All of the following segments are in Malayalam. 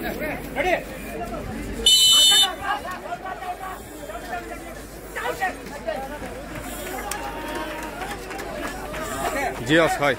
ജിയാസ് ഹായ്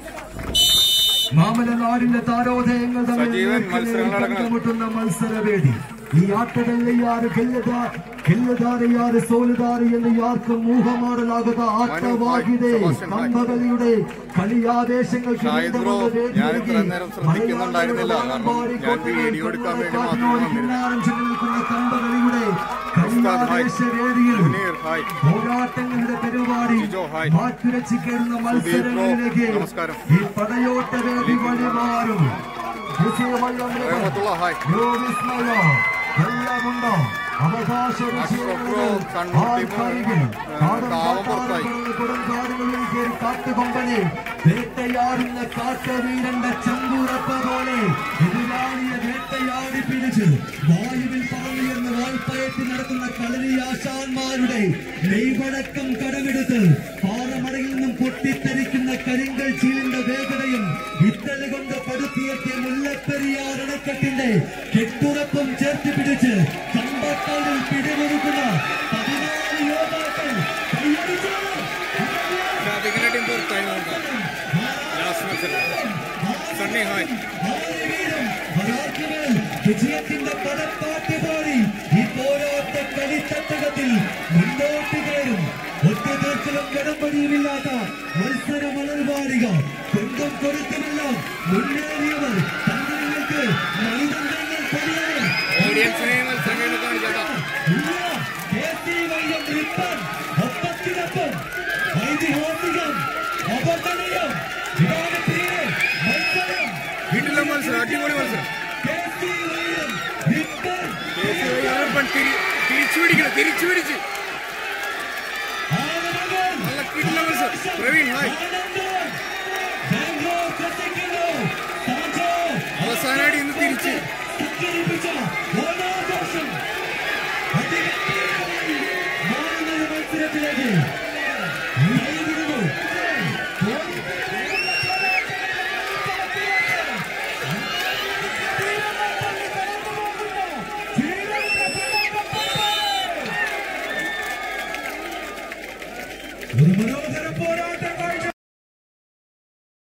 മാമലനാടിന്റെ താരോദയങ്ങൾ തമ്മിൽ സജീവൻ നേർക്കുനേർ മത്സരങ്ങൾ നടക്കണം. കണ്ടുമുട്ടുന്ന മത്സരവേദി ഈ ആട്ടದಲ್ಲಿ ಯಾರು ಗೆಲ್ಲದ ಗೆಲ್ಲದಾರೆ ಯಾರು ಸೋಲುದಾರೆ ಎಂದು ಯಾർക്കും ഊഹമാടലാകാത്ത ആട്ടവാಗಿದೆ സെബാസ്റ്റ്യൻ ഹായ്. കമ്പകളിയുടെ കളിയാവേശങ്ങൾ ഷാഹിദ് ബ്രോ, ഞാൻ ഇത്രയും നേരം ശ്രദ്ധിക്കുന്നുണ്ടായിരുന്നില്ല. കാരണം ഞാൻ വീഡിയോ എടുക്കാൻ വേണ്ടി മാത്രം വന്നിരുന്നു. കമ്പകളിയുടെ ഉസ്താദ് ഹായ്. കളിയാവേശ വേദിയിൽ മുനീർ ഹായ് പോരാട്ടങ്ങളുടെ പരിപാടി ജിജോ ഹായ്. മാറ്റുരച്ച് കയറുന്ന സുധീർ ബ്രോ, മത്സരങ്ങളിലേക്ക് നമസ്കാരം. ഈ പടയോട്ട വേദി വഴിമാറും വിജയവള്ളം റഹ്മത്തുള്ള ഹായ് വിസ്മയ എല്ലാമുണ്ടോ അവകാശ അഷ്റഫ് ബ്രോ, കണ്ണൂർ ടീം, കാവപ്പുറത്തായി. കൊടുങ്കാടുകളിൽ കയറി കാട്ടുകൊമ്പനെ വേട്ടയാടുന്ന കാട്ടുവീരന്റെ ചെമ്പൂരപ്പ പോലെ എതിരാളിയെ വേട്ടയാടി പിടിച്ച് വായുവിൽ പറന്നുയർന്ന വായ്പയറ്റി നടത്തുന്ന കളരിയാശാന്മാരുടെ നെയ്വഴക്കം കടമെടുത്ത് പാറമടയിൽ നിന്നും പൊട്ടിത്തെറിക്കുന്ന കരിങ്കൽ ചീലിന്റെ വേഗതയും ഇത്തല കൊണ്ട് പടുത്തിയെത്തിയ മുല്ലപ്പെരിയാർ അണക്കെട്ടിന്റെ കെട്ടുറപ്പും ചേർത്ത് പിടിച്ച് കമ്പക്കാരിൽ പിടിമുറുക്കുന്ന പതിനാല് യോദ്ധാക്കൾ കൈയടിച്ചോളൂ. ഷാദിഖിന്റെ ടീം പുറത്തായി നോക്കാം ലാസ്റ്റ് മത്സരം സണ്ണി ഹായ് ആയിരം മറാഠികൾ വിജയത്തിന്റെ പടപ്പാട്ട് പാടി ഈ പോരാട്ട കളിത്തട്ടകത്തിൽ മുന്നോട്ട് കയറും ഒറ്റതീർക്കലും കിടമ്പടിയുമില്ലാത്ത മത്സര മണൽവാടിക കൊണ്ടും കൊടുത്തുമെല്ലാം മുന്നേറിയവർ തങ്ങൾക്ക് നൈതന്ത്രങ്ങൾ പണിയവർ ഓഡിയൻസിനെ മത്സരം കാണിച്ചേട്ടാ ഇല്ല, കെ.സി. വൈദ്യം റിപ്പൺ, ഒപ്പത്തിനൊപ്പം ഐതിഹാസികം അപകടനീയം ഇതാണ് പ്രിയരെ മത്സരം വീട്ടിലെ മത്സരം അടിപൊളി മത്സരം കെ.സി. വൈദ്യം റിപ്പൺ തിരിച്ചു പിടിക്കണം തിരിച്ചു പിടിച്ച് ആനന്ദൻ നല്ല കിടില മത്സരം പ്രവീൺ ഹായ് ആനന്ദൻ ബാംഗ്ലൂർ ശ്രദ്ധിക്കുന്നു സാജോ അവസാനമായിട്ട് ഇന്ന് തിരിച്ച് ഉദ്ധരിപ്പിച്ച ഓണാഘോഷം അതിഗംഭീരമായി മാറുന്ന ഒരു മത്സരത്തിലേക്ക്